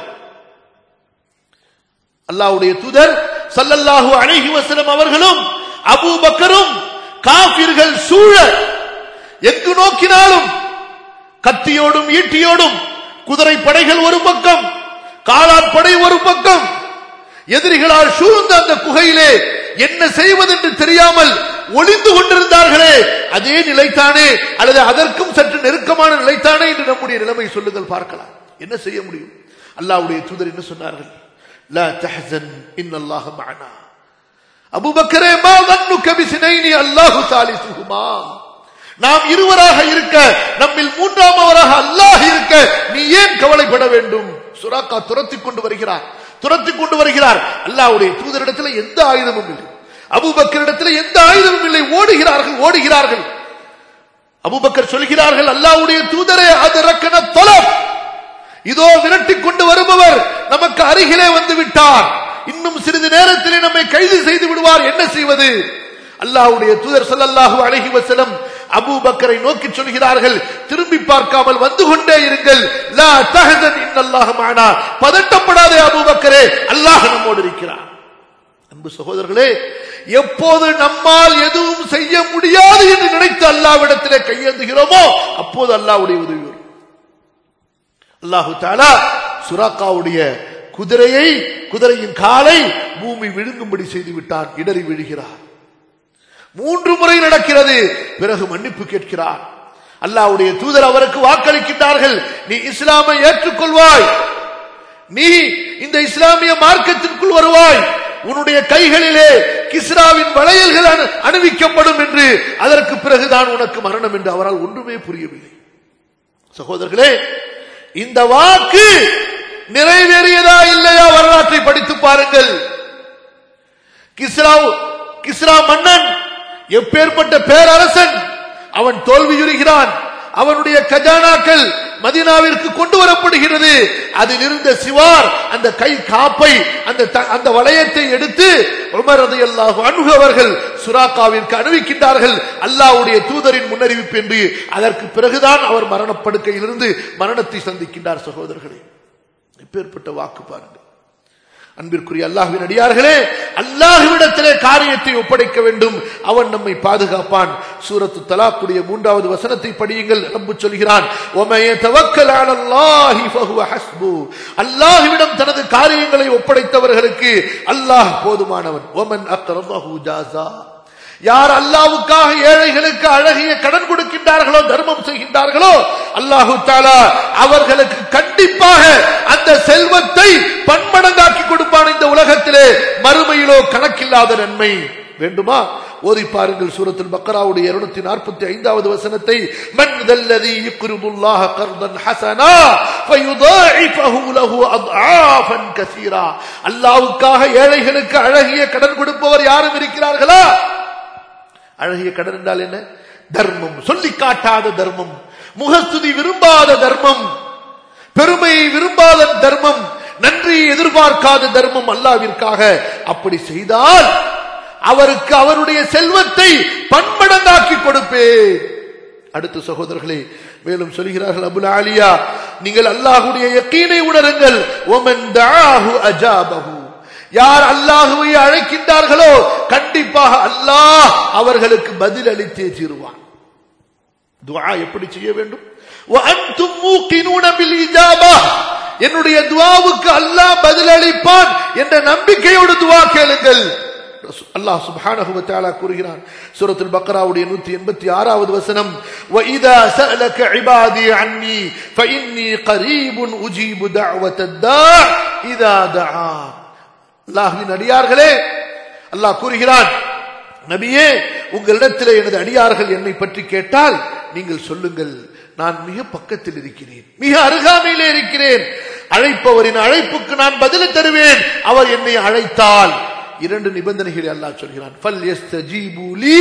அல்லாஹ்வுடைய தூதர் சல்லல்லாஹு அலைஹி வஸல்லம் அவர்களும் அபூபக்கரும் காபிர்கள் சூழ எங்கு நோக்கினாலும் கத்தியோடும் ஈட்டியோடும் குதிரை படைகள் ஒரு பக்கம் காலாட்படை ஒரு பக்கம் எதிரிகளால் சூழ்ந்த அந்த குகையிலே என்ன செய்வதென்று தெரியாமல் ஒளிந்து கொண்டிருந்தார்களே அதே நிலைத்தானே அல்லது அதற்கும் சற்று நெருக்கமான நிலைத்தானே என்று நம்முடைய நிலைமை சொல்லுங்கள் பார்க்கலாம் என்ன செய்ய முடியும் அல்லாஹ்வுடைய தூதர் என்ன சொன்னார்கள் லா தஹசன் இன்னல்லாஹ மஅனா அபூபக்கரே மா தன்னுக பிஸ்னைனி அல்லாஹு சாலிசுஹுமா நாம் இருவராக இருக்க நம்மில் மூன்றாமவராக அல்லாஹ் இருக்க நீ ஏன் கவலைப்பட வேண்டும் சுராக்கா துரத்தி கொண்டு வருகிறார் துரத்தி கொண்டு வருகிறார் அல்லாஹ்வுடைய தூதரிடத்தில் எந்த ஆயுதமும் இல்லை அபூபக்கரிடத்தில் எந்த ஆயுதமும் இல்லை ஓடுகிறார்கள் ஓடுகிறார்கள் அபூபக்கர் சொல்கிறார்கள் அல்லாஹ்வுடைய தூதரே அது ரக்கன தொலம் இதோ விரட்டி கொண்டு வருபவர் நமக்கு அருகிலே வந்து விட்டார் இன்னும் சிறிது நேரத்திலே நம்மை கைது செய்து விடுவார் என்ன செய்வது அல்லாஹ்வுடைய தூதர் ஸல்லல்லாஹு அலைஹி வஸல்லம் அபூபக்கரை நோக்கி சொல்கிறார்கள் திரும்பி பார்க்காமல் வந்து கொண்டே இருங்கள் லா தஹசன் இன்னல்லாஹ மஅனா பதட்டப்படாதே அபூபக்கரே அல்லாஹ் நம்மோடு இருக்கிறார் அன்பு சகோதரர்களே எப்போது நம்மால் எதுவும் செய்ய முடியாது என்று நினைத்து அல்லாவிடத்திலே கையேந்துகிறோமோ அப்போது அல்லாஹ்வுடைய உதவி வரும் அல்லாஹு தாலா சுராக்காவுடைய குதிரையை குதிரையின் காலை பூமி விழுங்கும்படி செய்து விட்டான் இடறி விழுகிறார் மூன்று முறை நடக்கிறது பிறகு மன்னிப்பு கேட்கிறார் அல்லாஹ்வுடைய தூதர் அவருக்கு வாக்களிக்கின்றார்கள் நீ இஸ்லாமை ஏற்றுக்கொள்வாய் நீ இந்த இஸ்லாமிய மார்க்கத்திற்குள் வருவாய் உன்னுடைய கைகளிலே கிஸ்ராவின் வளையல்கள் அணு- அணிவிக்கப்படும் என்று அதற்கு பிறகுதான் உனக்கு மரணம் என்று அவரால் ஒன்றுமே புரியவில்லை சகோதரர்களே இந்த வாக்கு நிறைவேறியதா இல்லையா வரலாற்றை படித்து பாருங்கள் கிஸ்ரா கிஸ்ரா மன்னன் எப்பேற்பட்ட பேரரசன் அவன் தோல்வியுறுகிறான் அவனுடைய கஜானாக்கள் மதீனாவிற்கு கொண்டு வரப்படுகிறது அதில் இருந்த சிவார் அந்த கை காப்பை அந்த த- அந்த வளையத்தை எடுத்து உமர் ரலியல்லாஹு அன்ஹு அவர்கள் சுராக்காவிற்கு அணிவிக்கின்றார்கள் அல்லாஹ்வுடைய தூதரின் முன்னறிவிப்பு என்று அதற்கு பிறகுதான் அவர் மரணப்படுக்கையிலிருந்து மரணத்தை சந்திக்கின்றார் சகோதரர்களே இப்பேற்பட்ட வாக்கு பாருங்கள் அன்பிற்குரிய அல்லாஹ்வின் அடியார்களே அல்லாஹ்விடத்திலே காரியத்தை ஒப்படைக்க வேண்டும் அவன் நம்மை பாதுகாப்பான் சூரத்து தலாக்குடைய மூன்றாவது வசனத்தை படியுங்கள் ரப்பு சொல்கிறான் "ஒமய தவக்கல் அலல்லாஹி ஃபஹுவ ஹஸ்பு." அல்லாஹ்விடம் தனது காரியங்களை ஒப்படைத்தவர்களுக்கு அல்லாஹ் போதுமானவன் ஒமன் அக்ரமஹு ஜாஸா யார் அல்லாவுக்காக ஏழைகளுக்கு அழகிய கடன் கொடுக்கின்றார்களோ தர்மம் செய்கின்றார்களோ அல்லாஹு தாலா அவர்களுக்கு கண்டிப்பாக அந்த செல்வத்தை பன்மடங்காக்கி கொடுப்பான் இந்த உலகத்திலே மறுமையிலோ கணக்கில்லாத நன்மை வேண்டுமா ஓதி பாருங்கள் சூரத்துல் பக்கராவுடைய இருநூத்தி நாற்பத்தி ஐந்தாவது வசனத்தை மன் தல்லதி யுக்ரிதுல்லாஹ கர்தன் ஹசனா ஃபயுதாஇஃபஹு லஹு அத்ஆஃபன் கஸீரா அல்லாஹ்வுக்காக ஏழைகளுக்கு அழகிய கடன் கொடுப்பவர் யாரும் இருக்கிறார்களா அழகிய கடன் என்றால் என்ன தர்மம் சொல்லி காட்டாத தர்மம் முகஸ்துதி விரும்பாத தர்மம் பெருமையை விரும்பாத தர்மம் நன்றியை எதிர்பார்க்காத தர்மம் அல்லாவிற்காக அப்படி செய்தால் அவருக்கு அவருடைய செல்வத்தை பன்மடங்காக்கி கொடுப்பே அடுத்த சகோதரர்களே மேலும் சொல்கிறார்கள் அபுல் ஆலியா நீங்கள் அல்லாஹுடைய யக்கீனை உணருங்கள் ஒமன் தஆஹு அஜாபஹு யார் அல்லாஹுவை அழைக்கின்றார்களோ கண்டிப்பாக அல்லாஹ் அவர்களுக்கு பதில் அளித்தே தீருவான் துஆ எப்படி செய்ய வேண்டும் وَأَنْتُمْ مُوقِنُونَ بِالْإِجَابَةِ என்னுடைய துஆவுக்கு அல்லாஹ் பதில் அளிப்பான் என்ற நம்பிக்கையோடு துஆ கேளுங்கள் அல்லாஹ் சுப்ஹானஹு வ தஆலா கூறுகிறான் சூரத்துல் பக்ராவுடைய 186வது வசனம் وَإِذَا سَأَلَكَ عِبَادِي عَنِّي فَإِنِّي قَرِيبٌ أُجِيبُ دَعْوَةَ الدَّاعِ إِذَا دَعَانِ அல்லாஹ்வின் அடியார்களே அல்லாஹ் கூறுகிறான் நபியே உங்களிடத்தில் எனது அடியார்கள் என்னை பற்றி கேட்டால் நீங்கள் சொல்லுங்கள் நான் மிக பக்கத்தில் இருக்கிறேன் மிக அருகாமையிலே இருக்கிறேன் அழைப்பவரின் அழைப்புக்கு நான் பதில் தருவேன் அவர் என்னை அழைத்தால் இரண்டு நிபந்தனைகளை அல்லாஹ் சொல்கிறான் ஃபல் யஸ்தஜீபு லீ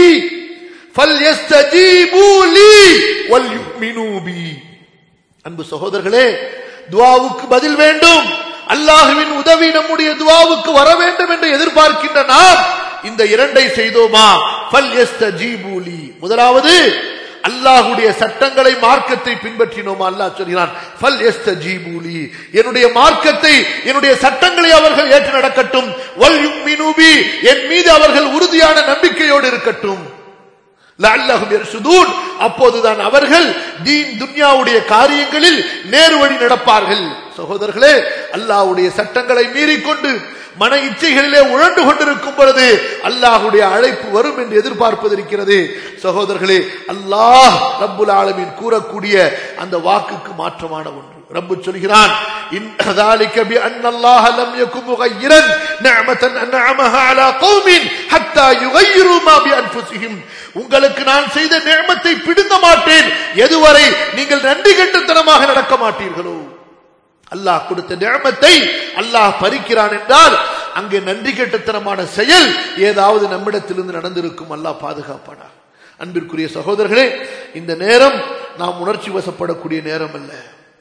ஃபல் யஸ்தஜீபு லீ வல் யுமினூ பி அன்பு சகோதரர்களே துவாவுக்கு பதில் வேண்டும் அல்லாஹுவின் உதவி நம்முடைய துவாவுக்கு வர வேண்டும் என்று எதிர்பார்க்கின்ற நாம் இந்த இரண்டை செய்தோமா ஃபல் யஸ்தஜீபு லீ முதலாவது அல்லாஹுடைய சட்டங்களை மார்க்கத்தை பின்பற்றினோமா அல்லாஹ் சொல்கிறான் ஃபல் யஸ்தஜீபு லீ என்னுடைய மார்க்கத்தை என்னுடைய சட்டங்களை அவர்கள் ஏற்று நடக்கட்டும் வல் யுமினூ பி என் மீது அவர்கள் உறுதியான நம்பிக்கையோடு இருக்கட்டும் லஅல்லஹும் யர்ஷுதூன் அப்போதுதான் அவர்கள் தீன் துன்யாவுடைய காரியங்களில் நேரு வழி நடப்பார்கள் சகோதரர்களே அல்லாஹ்வுடைய சட்டங்களை மீறிக்கொண்டு மன இச்சைகளிலே உழண்டு கொண்டிருக்கும் பொழுது அல்லாஹ்வுடைய அழைப்பு வரும் என்று எதிர்பார்ப்பது இருக்கிறது சகோதரர்களே அல்லாஹ் ரப்புல் ஆலமீன் கூறக்கூடிய அந்த வாக்குக்கு மாற்றமான ஒன்று ரப்பு சொல்கிறான் இன் ذلك بأن الله لم يكن مغيرا نعمة أنعمها على قوم حتى يغيروا ما بأنفسهم உங்களுக்கு நான் செய்த நியமத்தை பிடுங்க மாட்டேன் எதுவரை நீங்கள் நன்றி கட்டுத்தனமாக நடக்க மாட்டீர்களோ அல்லாஹ் கொடுத்த நியமத்தை அல்லாஹ் பறிக்கிறான் என்றால் அங்கே நன்றி கெட்டத்தனமான செயல் ஏதாவது நம்மிடத்திலிருந்து நடந்திருக்கும் அல்லாஹ் பாதுகாப்பானா அன்பிற்குரிய சகோதரர்களே இந்த நேரம் நாம் உணர்ச்சி வசப்படக்கூடிய நேரம் அல்ல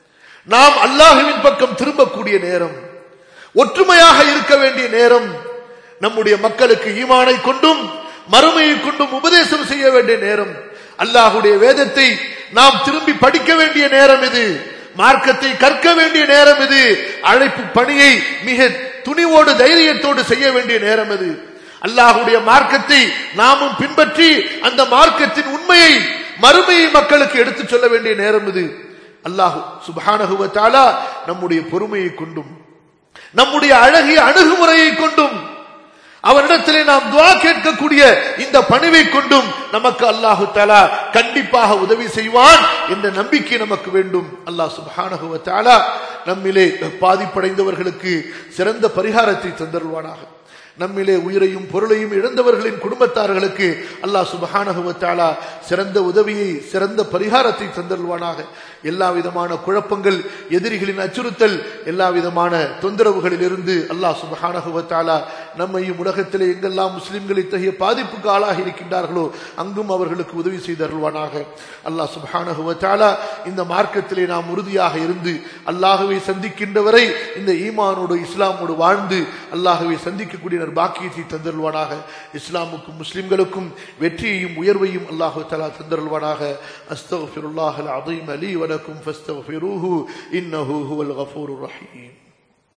நாம் அல்லாஹுவின் பக்கம் திரும்பக்கூடிய நேரம் ஒற்றுமையாக இருக்க வேண்டிய நேரம் நம்முடைய மக்களுக்கு ஈமானை கொண்டும் மறுமையை கொண்டும் உபதேசம் செய்ய வேண்டிய நேரம் அல்லாஹுடைய வேதத்தை நாம் திரும்பி படிக்க வேண்டிய நேரம் இது மார்க்கத்தை கற்க வேண்டிய நேரம் இது அழைப்பு பணியை மிக துணிவோடு தைரியத்தோடு செய்ய வேண்டிய நேரம் இது அல்லாஹுடைய மார்க்கத்தை நாமும் பின்பற்றி அந்த மார்க்கத்தின் உண்மையை மறுமையை மக்களுக்கு எடுத்துச் சொல்ல வேண்டிய நேரம் இது அல்லாஹு சுபானகுவத்தாலா நம்முடைய பொறுமையை கொண்டும் நம்முடைய அழகிய அணுகுமுறையை கொண்டும் அவரிடத்திலே நாம் துவா கேட்கக்கூடிய இந்த பணிவை கொண்டும் நமக்கு அல்லாஹு தாலா கண்டிப்பாக உதவி செய்வான் என்ற நம்பிக்கை நமக்கு வேண்டும் அல்லாஹ் சுபானகுவ தாலா நம்மிலே பாதிப்படைந்தவர்களுக்கு சிறந்த பரிகாரத்தை தந்தருவானாக நம்மிலே உயிரையும் பொருளையும் இழந்தவர்களின் குடும்பத்தார்களுக்கு அல்லாஹ் சுபஹானகுவத்தாலா சிறந்த உதவியை சிறந்த பரிகாரத்தை தந்தருவானாக எல்லா விதமான குழப்பங்கள் எதிரிகளின் அச்சுறுத்தல் எல்லா விதமான தொந்தரவுகளில் இருந்து அல்லாஹ் சுபஹானகுவத்தாலா நம்மையும் உலகத்திலே எங்கெல்லாம் முஸ்லிம்கள் இத்தகைய பாதிப்புக்கு ஆளாகி இருக்கின்றார்களோ அங்கும் அவர்களுக்கு உதவி செய்தருள்வானாக அல்லாஹ் சுபஹானகுவத்தாலா இந்த மார்க்கத்திலே நாம் உறுதியாக இருந்து அல்லாஹுவை சந்திக்கின்றவரை இந்த ஈமானோடு இஸ்லாமோடு வாழ்ந்து அல்லாஹுவை சந்திக்கக்கூடிய பாக்கியத்தை தந்தருள்வானாக இஸ்லாமுக்கும் முஸ்லிம்களுக்கும் வெற்றியையும் உயர்வையும் அல்லாஹு தலா தந்தருள்வானாக அஸ்தகுல்லாஹ் அல் அதீம் அலி வலக்கும் ஃபஸ்தகுஃபிரூஹு இன்னஹு ஹுவல் கஃபூருர் ரஹீம்